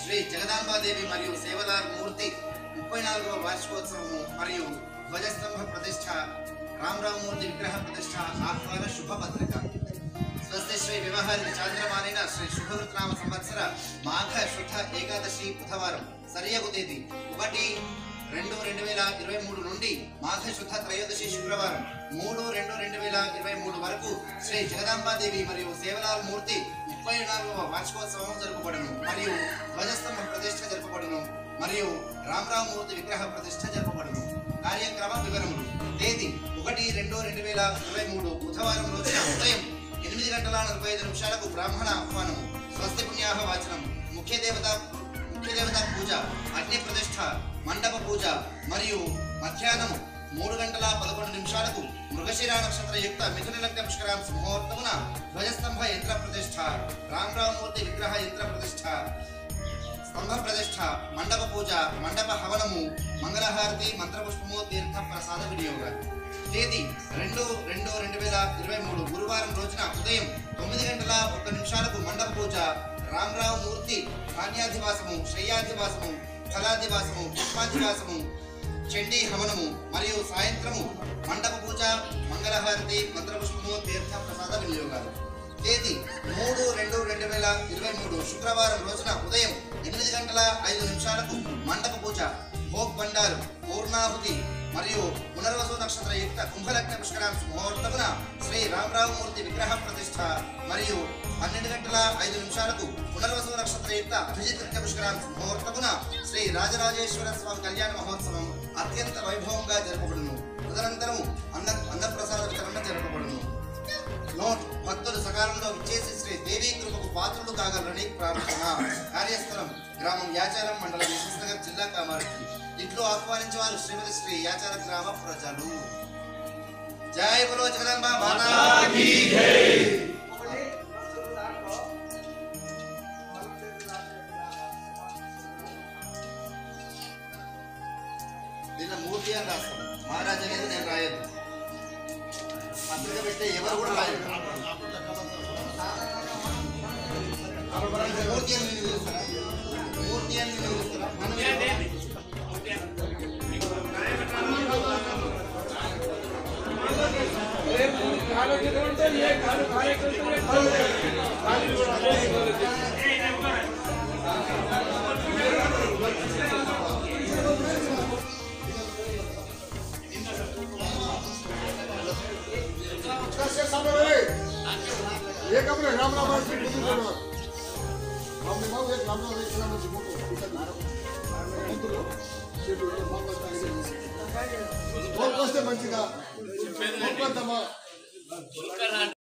శ్రీ జగదాంబాదేవి మరియు సేవలార్ మూర్తి ముప్పై నాలుగవ వార్షికోత్సవము మరియు ధ్వజస్తంభ ప్రతిష్ట రామరామూర్తి విగ్రహ ప్రతిష్ట ఆహ్వాన శుభపత్రిక స్వస్తి శ్రీ వ్యవహారి చాంద్రమానిన శ్రీ శుభవృత్నామ సంవత్సర మాఘ శుద్ధ ఏకాదశి బుధవారం సరియగు తేదీ ఒకటి రెండు రెండు వేల ఇరవై మూడు నుండి మాఘ శుద్ధ త్రయోదశి శుక్రవారం మూడు రెండు రెండు వేల ఇరవై మూడు వరకు శ్రీ జగదాంబాదేవి మరియు సేవలాల్ మూర్తి ముప్పై నాలుగవ వార్షికోత్సవం జరుపబడును మరియు ధ్వజస్తంభ ప్రతిష్ఠ జరుపబడును మరియు రామరామూర్తి విగ్రహ ప్రతిష్ఠ జరుపబడును కార్యక్రమ వివరములు తేదీ ఒకటి రెండు రెండు వేల ఇరవై మూడు బుధవారం రోజున ఉదయం ఎనిమిది గంటల నలభై ఐదు నిమిషాలకు బ్రాహ్మణ ఆహ్వానము స్వస్తి పుణ్యాహ వాచనం ముఖ్య దేవత ముఖ్య దేవత పూజ అగ్ని ప్రతిష్ఠ మండప పూజ మరియు మధ్యాహ్నం మూడు గంటల పదకొండు నిమిషాలకు మృగశిర నక్షత్ర యుక్త మిథున లగ్న పుష్కరాంశ ముహూర్తమున ధ్వజస్తంభ యంత్ర ప్రతిష్ఠ రామరామూర్తి విగ్రహ యంత్ర ప్రతిష్ఠ స్తంభ ప్రతిష్ఠ మండప పూజ మండప హవనము మంగళహారతి మంత్రపుష్పము తీర్థ ప్రసాద వినియోగాలు తేదీ రెండు రెండు రెండు వేల ఇరవై మూడు గురువారం రోజున ఉదయం తొమ్మిది గంటల ఒక్క నిమిషాలకు మండప పూజ రామరావు మూర్తి ధాన్యాధివాసము శయ్యాధివాసము ఫలాధివాసము పుష్పాధివాసము చండీ హవనము మరియు సాయంత్రము మండప పూజ మంగళహారతి మంత్రపుష్పము తీర్థ ప్రసాద వినియోగాలు తేదీ మూడు రెండు రెండు వేల ఇరవై మూడు శుక్రవారం రోజున ఉదయం ఎనిమిది గంటల ఐదు నిమిషాలకు మండప పూజ భోగ్ బండారు పూర్ణాహుతి మరియు పునర్వసు నక్షత్ర యుక్త కుంభలగ్న పుష్కరాంశ ముహూర్తమున శ్రీ రామరామమూర్తి విగ్రహ ప్రతిష్ఠ మరియు పన్నెండు గంటల ఐదు నిమిషాలకు పునర్వసు నక్షత్ర యుక్త అభిజిత్ లగ్న పుష్కరాంశ ముహూర్తమున శ్రీ రాజరాజేశ్వర స్వామి కళ్యాణ మహోత్సవం అత్యంత వైభవంగా జరపబడును తదనంతరము అన్న అన్నప్రసాద వితరణ జరపబడును నోట్ భక్తులు సకాలంలో విచ్చేసి శ్రీ దేవీ కృపకు పాత్రులు కాగలరని ప్రార్థన కార్యస్థలం గ్రామం యాచారం మండలం యశస్నగర్ జిల్లా కామారెడ్డి ఇంట్లో ఆహ్వానించే వారు శ్రీమతి శ్రీ యాచార గ్రామ ప్రజలు జై బలో జగదంబ మాతా దీనిలో మూర్తి అని రాస్తాను మహారాజు అనేది నేను రాయదు పత్రిక పెట్టే ఎవరు కూడా రాయరు మూర్తి అని నేను పిలుస్తారా? మూర్తి అని నేను పిలుస్తారా? మనం ఎవరు? एक अपने राम राम से बुद्धि करो हमने मां एक राम राम एक नाम से मोटो इधर मारो मंत्र చెడు మామూలు తాగి మంచిగా మంచిగా